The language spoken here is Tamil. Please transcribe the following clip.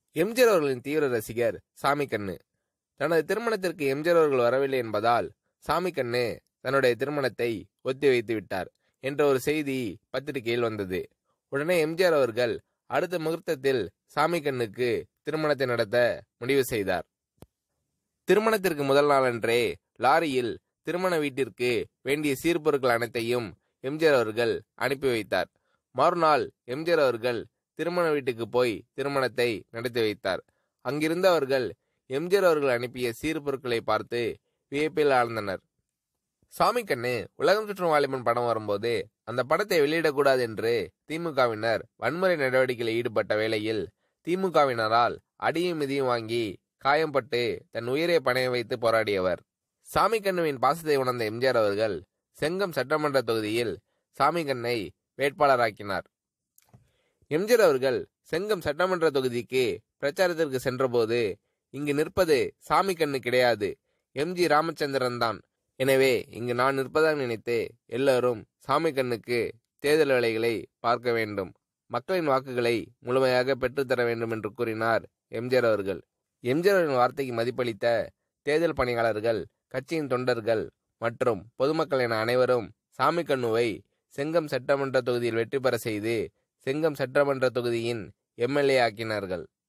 எம்ஜிஆர் அவர்களின் தீவிர ரசிகர் சாமி கண்ணு தனது திருமணத்திற்கு எம்ஜிஆர் அவர்கள் வரவில்லை என்பதால் சாமி கண்ணு தன்னுடைய திருமணத்தை ஒத்தி வைத்து விட்டார் என்ற ஒரு செய்தி பத்திரிகையில் வந்தது உடனே எம்ஜிஆர் அவர்கள் அடுத்த முகூர்த்தத்தில் சாமி கண்ணுக்கு திருமணத்தை நடத்த முடிவு செய்தார் திருமணத்திற்கு முதல் நாளன்றே லாரியில் திருமண வீட்டிற்கு வேண்டிய சீர்பொருட்கள் அனைத்தையும் எம்ஜிஆர் அவர்கள் அனுப்பி வைத்தார் மறுநாள் எம்ஜிஆர் அவர்கள் திருமண வீட்டுக்கு போய் திருமணத்தை நடத்தி வைத்தார் அங்கிருந்தவர்கள் எம்ஜிஆர் அவர்கள் அனுப்பிய சீர்பொருட்களை பார்த்து வியப்பில் ஆழ்ந்தனர் சாமி கண்ணு உலகம் சுற்றும் வாலிபன் படம் வரும்போது அந்த படத்தை வெளியிடக்கூடாது என்று திமுகவினர் வன்முறை நடவடிக்கையில் ஈடுபட்ட வேளையில் திமுகவினரால் அடியும் மிதியும் வாங்கி காயம்பட்டு தன் உயிரை பணைய வைத்து போராடியவர் சாமி கண்ணுவின் பாசத்தை உணர்ந்த எம்ஜிஆர் அவர்கள் செங்கம் சட்டமன்ற தொகுதியில் சாமி கண்ணை வேட்பாளராக்கினார் எம்ஜிஆர் அவர்கள் செங்கம் சட்டமன்ற தொகுதிக்கு பிரச்சாரத்திற்கு சென்றபோது இங்கு நிற்பது சாமி கண்ணு கிடையாது எம்ஜி ராமச்சந்திரன் தான் எனவே இங்கு நான் நிற்பதாக நினைத்து எல்லாரும் சாமி கண்ணுக்கு தேர்தல் வேலைகளை பார்க்க வேண்டும் மக்களின் வாக்குகளை முழுமையாக பெற்றுத்தர வேண்டும் என்று கூறினார் எம்ஜிஆர் அவர்கள் எம்ஜிஆர் அவர்களின் வார்த்தைக்கு மதிப்பளித்த தேர்தல் பணியாளர்கள் கட்சியின் தொண்டர்கள் மற்றும் பொதுமக்கள் என அனைவரும் சாமி கண்ணுவை செங்கம் சட்டமன்ற தொகுதியில் வெற்றி பெற செய்து செங்கம் சட்டமன்ற தொகுதியின் எம்எல்ஏ ஆக்கினார்கள்